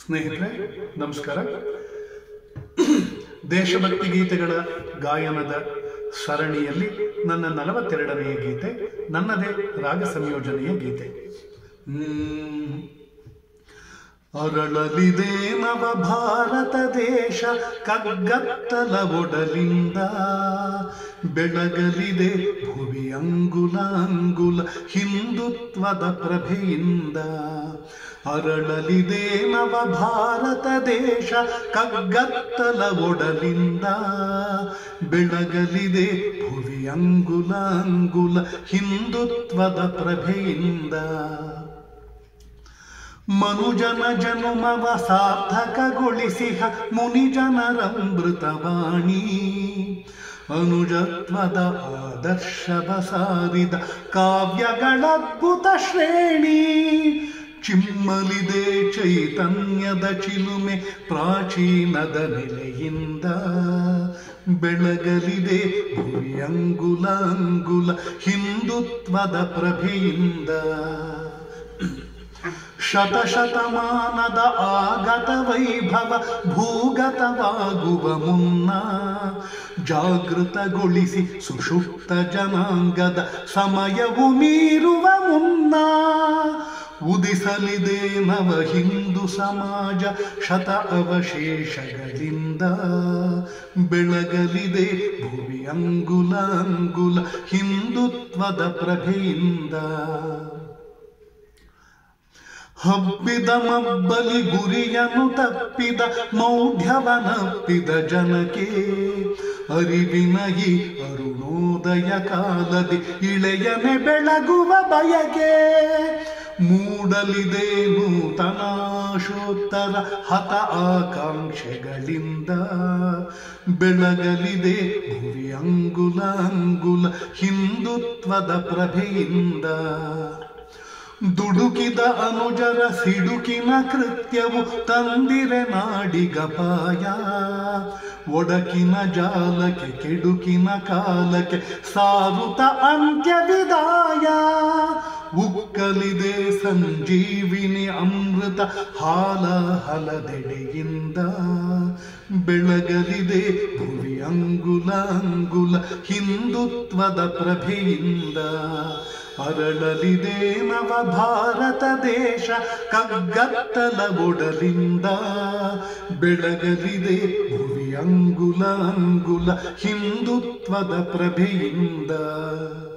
ಸ್ನೇಹಿತರೆ ನಮಸ್ಕಾರ ದೇಶಭಕ್ತಿ ಗೀತೆಗಳ ಗಾಯನದ ಸರಣಿಯಲ್ಲಿ ನನ್ನ ನಲವತ್ತೆರಡನೆಯ ಗೀತೆ ನನ್ನದೇ ರಾಗ ಸಂಯೋಜನೆಯ ಗೀತೆ ಹ್ಮ್. ಅರಳಲಿದೆ ನವ ಭಾರತ ದೇಶ ಕಗ್ಗತ್ತಲ ಒಡಲಿಂದ ಬೆಳಗಲಿದೆ ಭುವಿ ಅಂಗುಲ ಅಂಗುಲ ಹಿಂದುತ್ವದ ಪ್ರಭೆಯಿಂದ ಅರಳಲಿದೆ ನವ ಭಾರತ ದೇಶ ಕಗ್ಗತ್ತಲ ಒಡಲಿಂದ ಬೆಳಗಲಿದೆ ಭುವಿ ಅಂಗುಲ ಅಂಗುಲ ಹಿಂದುತ್ವದ ಪ್ರಭೆಯಿಂದ ಮನುಜನ ಜನುಮವ ಸಾರ್ಥಕಗೊಳಿಸಿಹ ಮುನಿಜನರಮೃತವಾಣಿ ಅನುಜತ್ವದ ಆದರ್ಶವ ಸಾರಿದ ಕಾವ್ಯಗಳದ್ಭುತ ಶ್ರೇಣಿ ಚಿಮ್ಮಲಿದೆ ಚೈತನ್ಯದ ಚಿಲುಮೆ ಪ್ರಾಚೀನದ ನೆಲೆಯಿಂದ ಬೆಳಗಲಿದೆ ಭುವಿ ಅಂಗುಲ ಅಂಗುಲ ಹಿಂದುತ್ವದ ಪ್ರಭೆಯಿಂದ ಶತಶತಮಾನದ ಆಗತ ವೈಭವ ಭೂಗತವಾಗುವ ಮುನ್ನ ಜಾಗೃತಗೊಳಿಸಿ ಸುಷುಪ್ತ ಜನಾಂಗದ ಸಮಯವು ಮೀರುವ ಮುನ್ನ ಉದಿಸಲಿದೆ ನವ ಹಿಂದೂ ಸಮಾಜ ಶತ ಅವಶೇಷಗಳಿಂದ ಬೆಳಗಲಿದೆ ಭುವಿ ಅಂಗುಲ ಅಂಗುಲ ಹಿಂದುತ್ವದ ಪ್ರಭೆಯಿಂದ ಹಬ್ಬಿದ ಮಬ್ಬಲಿ ಗುರಿಯನ್ನು ತಪ್ಪಿದ ಮೌಢ್ಯವನಪ್ಪಿದ ಜನಕ್ಕೆ ಅರಿವಿನ ಈ ಅರುಣೋದಯ ಕಾಲದಿ ಇಳೆಯನೆ ಬೆಳಗುವ ಬಯಕೆ ಮೂಡಲಿದೆ ನೂತನಾಶೋತ್ತರ ಹತ ಆಕಾಂಕ್ಷೆಗಳಿಂದ ಬೆಳಗಲಿದೆ ಭುವಿ ಅಂಗುಲ ಅಂಗುಲ ಹಿಂದುತ್ವದ ಪ್ರಭೆಯಿಂದ ದುಡುಕಿದ ಅನುಜರ ಸಿಡುಕಿನ ಕೃತ್ಯವು ತಂದಿರೆ ನಾಡಿಗಪಾಯ ಒಡಕಿನ ಜಾಲಕ್ಕೆ ಕೆಡುಕಿನ ಕಾಲಕ್ಕೆ ಸಾರುತ ಅಂತ್ಯ ವಿದಾಯ ಉಕ್ಕಲಿದೆ ಸಂಜೀವಿನಿ ಅಮೃತ ಹಾಲ ಹಲದೆಡೆಯಿಂದ ಬೆಳಗಲಿದೆ ಭುವಿ ಅಂಗುಲ ಅಂಗುಲ ಹಿಂದುತ್ವದ ಪ್ರಭೆಯಿಂದ ಅರಳಲಿದೆ ನವ ಭಾರತ ದೇಶ ಕಗ್ಗತ್ತಲ ಒಡಲಿಂದ ಬೆಳಗಲಿದೆ ಭುವಿ ಅಂಗುಲ ಅಂಗುಲ ಹಿಂದುತ್ವದ ಪ್ರಭೆಯಿಂದ